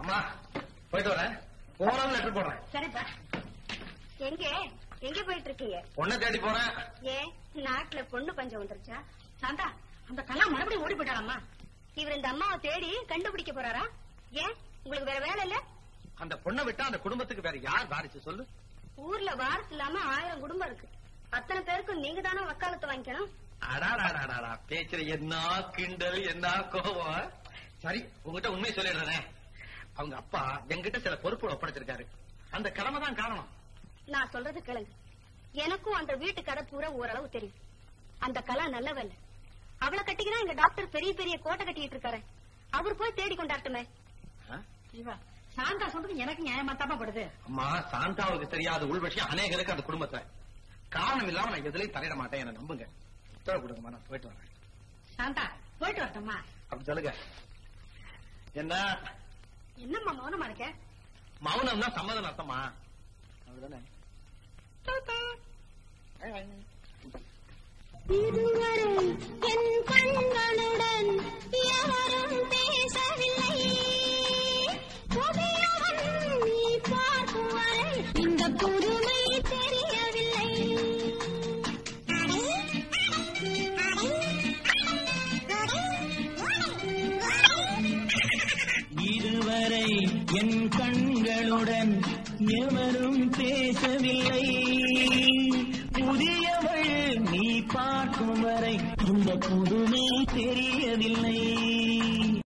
அம்மா போயிட்டு வரேன் போனாலும் லெட்டர் போடுறேன் சரிப்பா எங்க எங்க போயிட்டு இருக்கீங்க பொண்ணை தேடி போறேன் ஏன் நாட்டுல பொண்ணு பஞ்சம் வந்துருச்சா சாந்தா அந்த கலா மறுபடியும் ஓடி போயிட்டாளாமா இவர் இந்த அம்மாவை தேடி கண்டுபிடிக்க போறாரா ஏன் உங்களுக்கு வேற வேலை இல்ல அந்த பொண்ணை விட்டா அந்த குடும்பத்துக்கு வேற யார் வாரிசு சொல்லு ஊர்ல வாரத்து இல்லாம ஆயிரம் குடும்பம் இருக்கு அத்தனை பேருக்கும் நீங்க தானே வக்காலத்தை வாங்கிக்கணும் அடாடாடாடாடா பேச்சுற என்ன கிண்டல் என்ன கோபம் சரி உங்ககிட்ட உண்மை சொல்லிடுறேனே அவங்க அப்பா என்கிட்ட சில பொறுப்பு ஒப்படைச்சிருக்காரு அந்த கடமை தான் காரணம் நான் சொல்றது கேளுங்க எனக்கும் அந்த வீட்டு கதை பூரா ஓரளவு தெரியும் அந்த கலா நல்லவல்ல அவளை கட்டிக்கிதான் எங்க டாக்டர் பெரிய பெரிய கோட்டை கட்டிட்டு இருக்காரு அவர் போய் தேடி கொண்டாட்டுமே ஆ? இவ சாந்தா சொல்றது எனக்கு நியாயமா தாப்பா படுது அம்மா சாந்தாவுக்கு தெரியாத உள் விஷயம் அநேகருக்கு அந்த குடும்பத்துல காரணம் இல்லாம நான் எதுலயும் தலையிட மாட்டேன் என்ன நம்புங்க உத்தரவு கொடுங்கம்மா நான் போயிட்டு வரேன் சாந்தா போயிட்டு வரட்டும்மா அப்படி சொல்லுங்க என்ன என்னம்மா மௌனமா இருக்க மௌனம்னா சம்மதம் அர்த்தமா அவ்வளவுதானே இதுவரை என் கண்களுடன் எவரும் பேசவில்லை புதியவன் நீ பார்க்கும் வரை இந்த புதுமை தெரியவில்லை இதுவரை என் கண்களுடன் எவரும் பேசவில்லை புதியவள் நீ பார்க்கும் வரை இந்த புது